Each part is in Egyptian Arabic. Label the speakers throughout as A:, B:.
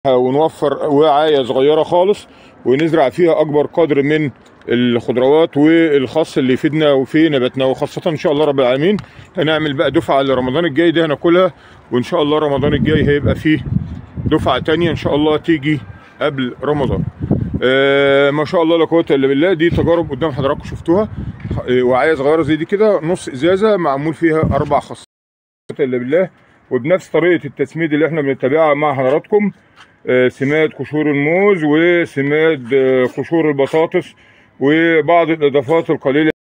A: ونوفر وعايه صغيره خالص ونزرع فيها اكبر قدر من الخضروات والخس اللي يفيدنا في نباتنا وخاصه ان شاء الله رب العالمين هنعمل بقى دفعه لرمضان الجاي ده هناكلها وان شاء الله رمضان الجاي هيبقى فيه دفعه تانية ان شاء الله تيجي قبل رمضان آه ما شاء الله لا قوه الا بالله دي تجارب قدام حضراتكم شفتوها آه، وعايه صغيره زي دي كده نص ازازه معمول فيها اربع خصائص الا بالله وبنفس طريقه التسميد اللي احنا بنتبعها مع حضراتكم آه، سماد قشور الموز وسماد آه، قشور البطاطس وبعض الاضافات القليله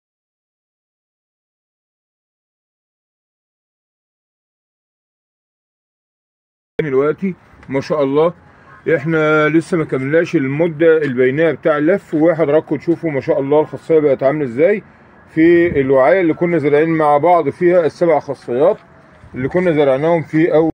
A: دلوقتي ما شاء الله احنا لسه ما كملناش المده البينيه بتاع اللف وحضراتكم تشوفوا ما شاء الله الخاصيه بقت عامله ازاي في الوعايه اللي كنا زارعين مع بعض فيها السبع خاصيات اللي كنا زرعناهم في اول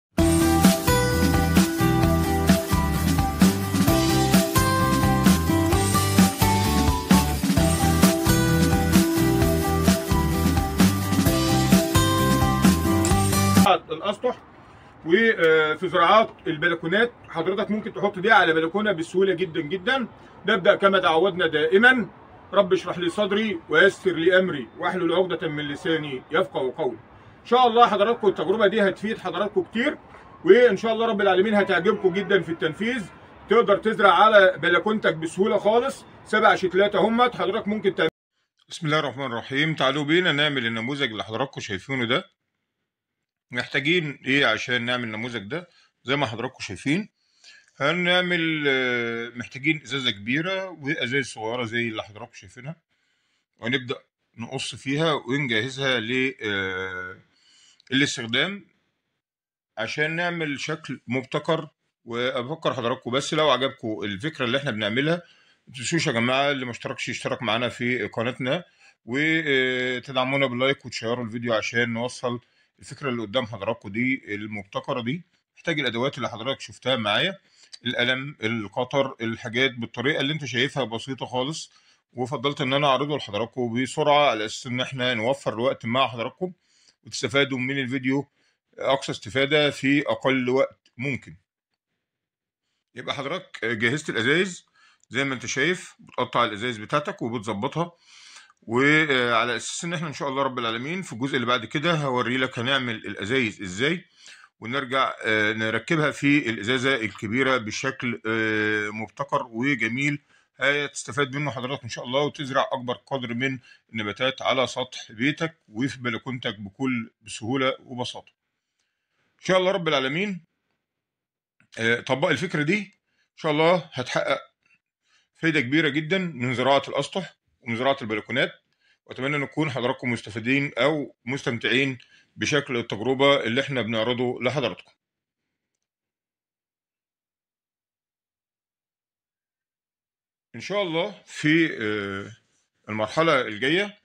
A: الاسطح وفي زراعات البلكونات حضرتك ممكن تحط دي على بلكونه بسهوله جدا جدا نبدا كما تعودنا دائما رب اشرح لي صدري ويسر لي امري واحلل عقده من لساني يفقه قولي ان شاء الله حضراتكم التجربه دي هتفيد حضراتكم كتير وان شاء الله رب العالمين هتعجبكم جدا في التنفيذ تقدر تزرع على بلكونتك بسهوله خالص سبع شتلات اهمت حضرتك ممكن تعمل بسم الله الرحمن الرحيم تعالوا بينا نعمل النموذج اللي حضراتكم شايفينه ده محتاجين ايه عشان نعمل النموذج ده زي ما حضراتكم شايفين هنعمل آه، محتاجين ازازه كبيره وازاز صغيره زي اللي حضراتكم شايفينها ونبدا نقص فيها ونجهزها للاستخدام عشان نعمل شكل مبتكر وافكر حضراتكم بس لو عجبكم الفكره اللي احنا بنعملها ما تنسوش يا جماعه اللي ما اشتركش يشترك معانا في قناتنا وتدعمونا باللايك وتشيروا الفيديو عشان نوصل الفكره اللي قدام حضراتكم دي المبتكره دي محتاج الادوات اللي حضرتك شفتها معايا القلم القطر الحاجات بالطريقه اللي انت شايفها بسيطه خالص وفضلت ان انا اعرضه لحضراتكم بسرعه على اساس ان احنا نوفر الوقت مع حضراتكم وتستفادوا من الفيديو اقصى استفاده في اقل وقت ممكن يبقى حضرتك جهزت الازايز زي ما انت شايف بتقطع الازايز بتاعتك وبتظبطها وعلى اساس ان احنا ان شاء الله رب العالمين في الجزء اللي بعد كده هوري لك هنعمل الازايز ازاي ونرجع آه، نركبها في الازازه الكبيره بشكل آه، مبتكر وجميل هتستفاد منه حضرتك ان شاء الله وتزرع اكبر قدر من النباتات على سطح بيتك وفي بلكونتك بكل بسهوله وبساطه ان شاء الله رب العالمين آه، طبق الفكره دي ان شاء الله هتحقق فايده كبيره جدا من زراعه الاسطح ومن زراعه البلكونات واتمنى ان نكون حضراتكم مستفيدين او مستمتعين بشكل التجربه اللي احنا بنعرضه لحضراتكم ان شاء الله في آه، المرحله الجايه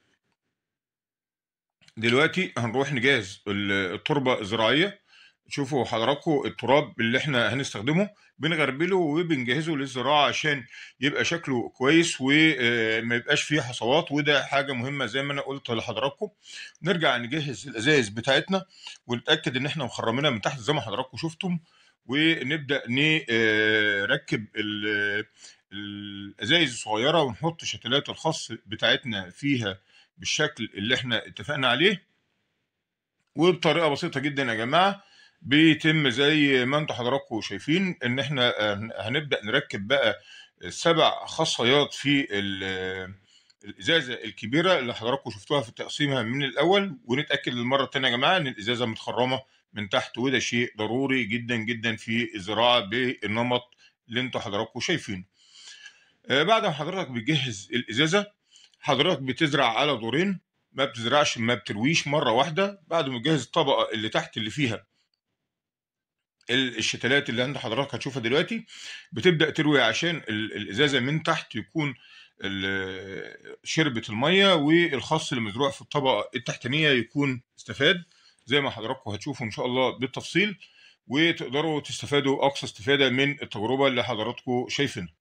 A: دلوقتي هنروح نجهز ال- التربه الزراعيه شوفوا حضراتكم التراب اللي احنا هنستخدمه بنغربله وبنجهزه للزراعه عشان يبقى شكله كويس وما يبقاش فيه حصوات وده حاجه مهمه زي ما انا قلت لحضراتكم نرجع نجهز الازايز بتاعتنا ونتاكد ان احنا مخرمينها من تحت زي ما حضراتكم شفتم ونبدا نركب ال- الازايز الصغيره ونحط شتلات الخاص بتاعتنا فيها بالشكل اللي احنا اتفقنا عليه وبطريقه بسيطه جدا يا جماعه بيتم زي ما انتم حضراتكم شايفين ان احنا آه، هنبدا نركب بقى سبع خاصيات في ال- الازازه الكبيره اللي حضراتكم شفتوها في تقسيمها من الاول ونتاكد للمره الثانيه يا جماعه ان الازازه متخرمه من تحت وده شيء ضروري جدا جدا في الزراعه بالنمط اللي انتم حضراتكم شايفينه آه، بعد ما حضرتك بتجهز الازازه حضرتك بتزرع على دورين ما بتزرعش ما بترويش مره واحده بعد ما تجهز الطبقه اللي تحت اللي فيها ال- الشتلات اللي عند حضرتك هتشوفها دلوقتي بتبدا تروي عشان ال- الازازه من تحت يكون ال- شربت الميه والخص اللي مزروع في الطبقه التحتانيه يكون استفاد زي ما حضراتكم هتشوفوا ان شاء الله بالتفصيل وتقدروا تستفادوا اقصى استفاده من التجربه اللي حضراتكم شايفينها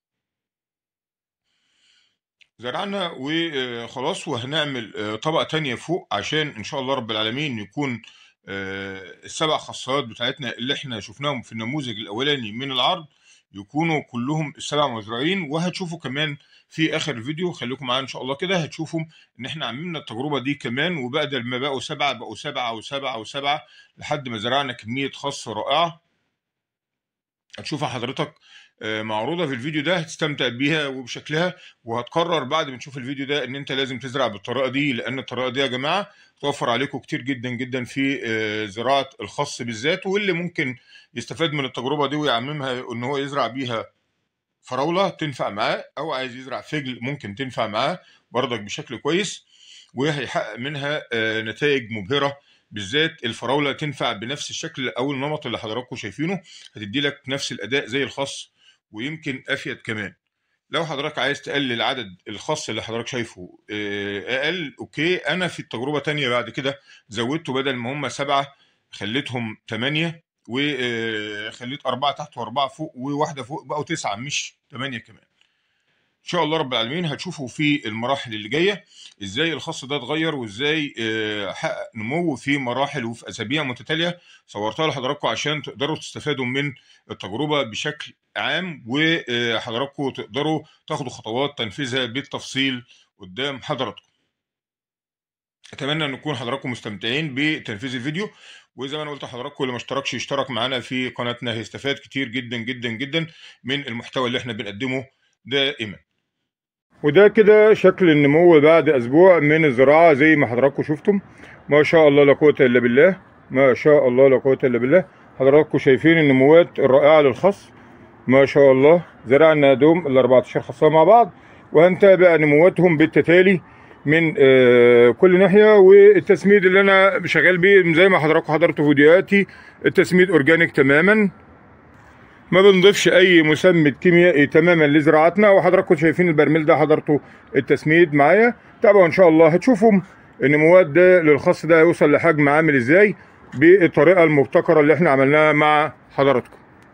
A: زرعنا وخلاص وهنعمل آه، طبقة تانية فوق عشان إن شاء الله رب العالمين يكون آه، السبع خاصيات بتاعتنا اللي احنا شفناهم في النموذج الاولاني من العرض يكونوا كلهم السبع مزرعين وهتشوفوا كمان في اخر الفيديو خليكم معايا ان شاء الله كده هتشوفوا ان احنا عملنا التجربه دي كمان وبدل ما بقوا سبعه بقوا سبعه وسبعه وسبعه لحد ما زرعنا كميه خاص رائعه هتشوفها حضرتك آه، معروضه في الفيديو ده هتستمتع بيها وبشكلها وهتقرر بعد ما تشوف الفيديو ده ان انت لازم تزرع بالطريقه دي لان الطريقه دي يا جماعه توفر عليكم كتير جدا جدا في آه، زراعه الخاص بالذات واللي ممكن يستفاد من التجربه دي ويعممها ان هو يزرع بيها فراوله تنفع معاه او عايز يزرع فجل ممكن تنفع معاه برضك بشكل كويس وهيحقق منها آه، نتائج مبهره بالذات الفراوله تنفع بنفس الشكل او النمط اللي حضراتكم شايفينه هتدي لك نفس الاداء زي الخاص ويمكن افيد كمان لو حضرتك عايز تقلل عدد الخاص اللي حضرتك شايفه آه، اقل اوكي انا في التجربه تانية بعد كده زودته بدل ما هم سبعه خليتهم ثمانيه وخليت اربعه تحت واربعه فوق وواحده فوق بقوا تسعه مش ثمانيه كمان ان شاء الله رب العالمين هتشوفوا في المراحل اللي جايه ازاي الخاص ده اتغير وازاي آه، حقق نمو في مراحل وفي اسابيع متتاليه صورتها لحضراتكم عشان تقدروا تستفادوا من التجربه بشكل عام وحضراتكم تقدروا تاخدوا خطوات تنفيذها بالتفصيل قدام حضراتكم اتمنى ان نكون حضراتكم مستمتعين بتنفيذ الفيديو وزي ما انا قلت لحضراتكم اللي ما اشتركش يشترك معانا في قناتنا هيستفاد كتير جدا جدا جدا من المحتوى اللي احنا بنقدمه دائما وده كده شكل النمو بعد اسبوع من الزراعه زي ما حضراتكم شفتم ما شاء الله لا قوه الا بالله ما شاء الله لا قوه الا بالله حضراتكم شايفين النموات الرائعه للخص ما شاء الله زرعنا دوم ال 14 خاصه مع بعض وهنتابع نمواتهم بالتتالي من آه، كل ناحيه والتسميد اللي انا شغال بيه زي ما حضراتكم حضرتوا فيديوهاتي التسميد اورجانيك تماما ما بنضيفش اي مسمد كيميائي تماما لزراعتنا وحضراتكم شايفين البرميل ده حضرته التسميد معايا تابعوا ان شاء الله هتشوفوا النموات ده للخص ده هيوصل لحجم عامل ازاي بالطريقه المبتكره اللي احنا عملناها مع حضراتكم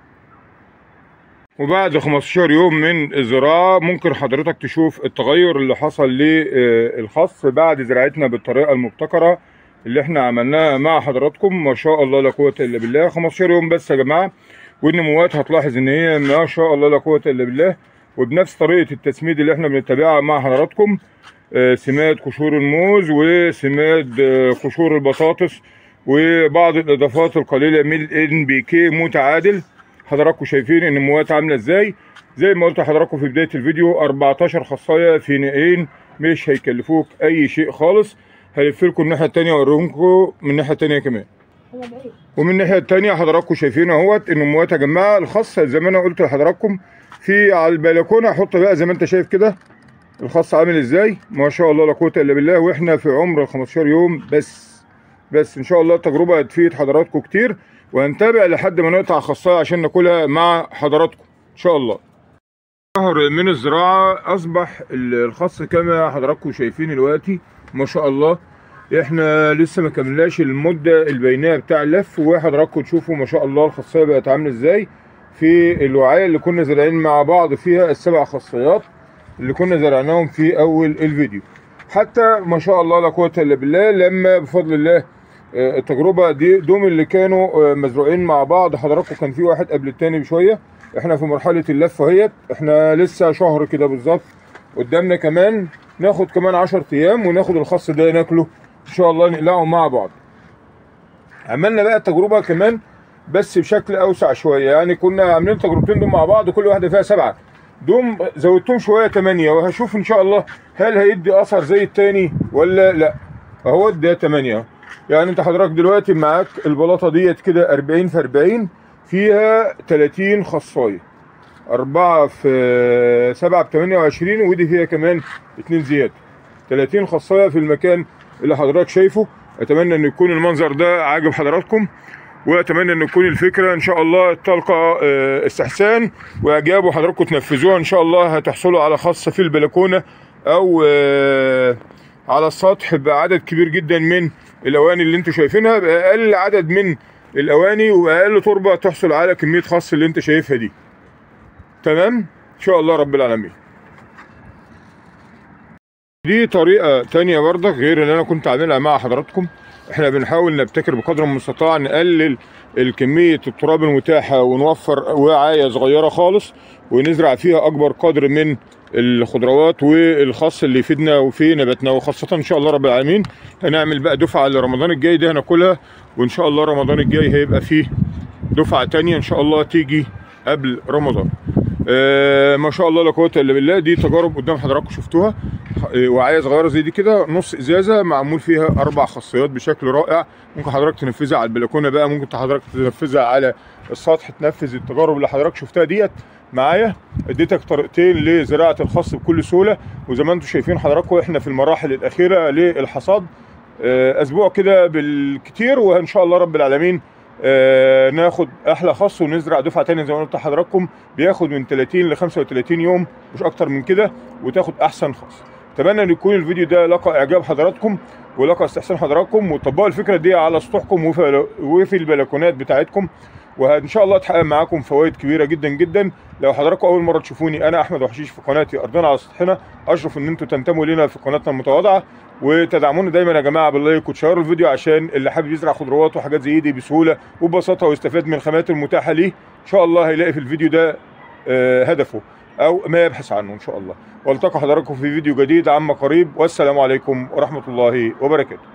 A: وبعد 15 يوم من الزراعة ممكن حضرتك تشوف التغير اللي حصل للخص بعد زراعتنا بالطريقة المبتكرة اللي احنا عملناها مع حضراتكم ما شاء الله لا قوة الا بالله 15 يوم بس يا جماعة والنموات هتلاحظ ان هي ما شاء الله لا قوة الا بالله وبنفس طريقة التسميد اللي احنا بنتبعها مع حضراتكم آه، سماد قشور الموز وسماد آه، قشور البطاطس وبعض الاضافات القليلة من الان بي كي متعادل حضراتكم شايفين النموات عامله ازاي زي ما قلت لحضراتكم في بدايه الفيديو 14 خصايه في نقين مش هيكلفوك اي شيء خالص هلف لكم الناحيه الثانيه واوريكم من الناحيه الثانيه كمان ومن الناحيه الثانيه حضراتكم شايفين اهوت النموات يا جماعه الخاصه زي ما انا قلت لحضراتكم في على البلكونه احط بقى زي ما انت شايف كده الخاص عامل ازاي ما شاء الله لا قوه الا بالله واحنا في عمر ال 15 يوم بس بس ان شاء الله التجربه هتفيد حضراتكم كتير وهنتابع لحد ما نقطع خاصيه عشان ناكلها مع حضراتكم ان شاء الله شهر من الزراعه اصبح الخاص كما حضراتكم شايفين دلوقتي ما شاء الله احنا لسه ما كملناش المده البينيه بتاع اللف وحضراتكم تشوفوا ما شاء الله الخاصيه بقت عامله ازاي في الوعايه اللي كنا زارعين مع بعض فيها السبع خاصيات اللي كنا زرعناهم في اول الفيديو حتى ما شاء الله لا قوه الا بالله لما بفضل الله آه، التجربه دي دوم اللي كانوا آه، مزروعين مع بعض حضراتكم كان في واحد قبل التاني بشويه احنا في مرحله اللفه اهيت احنا لسه شهر كده بالظبط قدامنا كمان ناخد كمان 10 ايام وناخد الخس ده ناكله ان شاء الله نقلعه مع بعض عملنا بقى التجربه كمان بس بشكل اوسع شويه يعني كنا عاملين تجربتين دول مع بعض كل واحده فيها سبعه دوم زودتهم شويه ثمانيه وهشوف ان شاء الله هل هيدي اثر زي التاني ولا لا اهو ده ثمانيه يعني انت حضرتك دلوقتي معاك البلاطه ديت كده 40 في 40 فيها 30 خصايه 4 في 7 ب 28 ودي فيها كمان 2 زياده 30 خصايه في المكان اللي حضرتك شايفه اتمنى ان يكون المنظر ده عاجب حضراتكم واتمنى ان تكون الفكره ان شاء الله تلقى آه، استحسان واعجاب وحضراتكم تنفذوها ان شاء الله هتحصلوا على خاصه في البلكونه او آه، على السطح بعدد كبير جدا من الاواني اللي انتوا شايفينها باقل عدد من الاواني واقل تربه تحصل على كميه خاص اللي انت شايفها دي تمام ان شاء الله رب العالمين دي طريقه تانية برضك غير اللي انا كنت عاملها مع حضراتكم احنا بنحاول نبتكر بقدر المستطاع نقلل الكميه التراب المتاحه ونوفر وعايه صغيره خالص ونزرع فيها اكبر قدر من الخضروات والخس اللي يفيدنا في نباتنا وخاصه ان شاء الله رب العالمين هنعمل بقى دفعه لرمضان الجاي ده هناكلها وان شاء الله رمضان الجاي هيبقى فيه دفعه تانية ان شاء الله تيجي قبل رمضان آه ما شاء الله لا قوه الا بالله دي تجارب قدام حضراتكم شفتوها آه، وعايه صغيره زي دي كده نص ازازه معمول فيها اربع خاصيات بشكل رائع ممكن حضرتك تنفذها على البلكونه بقى ممكن حضرتك تنفذها على السطح تنفذ التجارب اللي حضرتك شفتها ديت معايا اديتك طريقتين لزراعه الخس بكل سهوله وزي ما انتم شايفين حضراتكم احنا في المراحل الاخيره للحصاد آه، اسبوع كده بالكتير وان شاء الله رب العالمين آه، ناخد احلى خس ونزرع دفعه تانية زي ما قلت لحضراتكم بياخد من 30 ل 35 يوم مش اكتر من كده وتاخد احسن خس اتمنى ان يكون الفيديو ده لقى اعجاب حضراتكم ولقى استحسان حضراتكم وتطبقوا الفكره دي على سطوحكم وفي وفي البلكونات بتاعتكم وان شاء الله تحقق معاكم فوائد كبيره جدا جدا لو حضراتكم اول مره تشوفوني انا احمد وحشيش في قناتي ارضنا على سطحنا اشرف ان انتم تنتموا لنا في قناتنا المتواضعه وتدعمونا دايما يا جماعه باللايك وتشيروا الفيديو عشان اللي حابب يزرع خضروات وحاجات زي دي بسهوله وببساطه ويستفاد من الخامات المتاحه ليه ان شاء الله هيلاقي في الفيديو ده آه، هدفه او ما يبحث عنه ان شاء الله والتقى حضراتكم في فيديو جديد عما قريب والسلام عليكم ورحمه الله وبركاته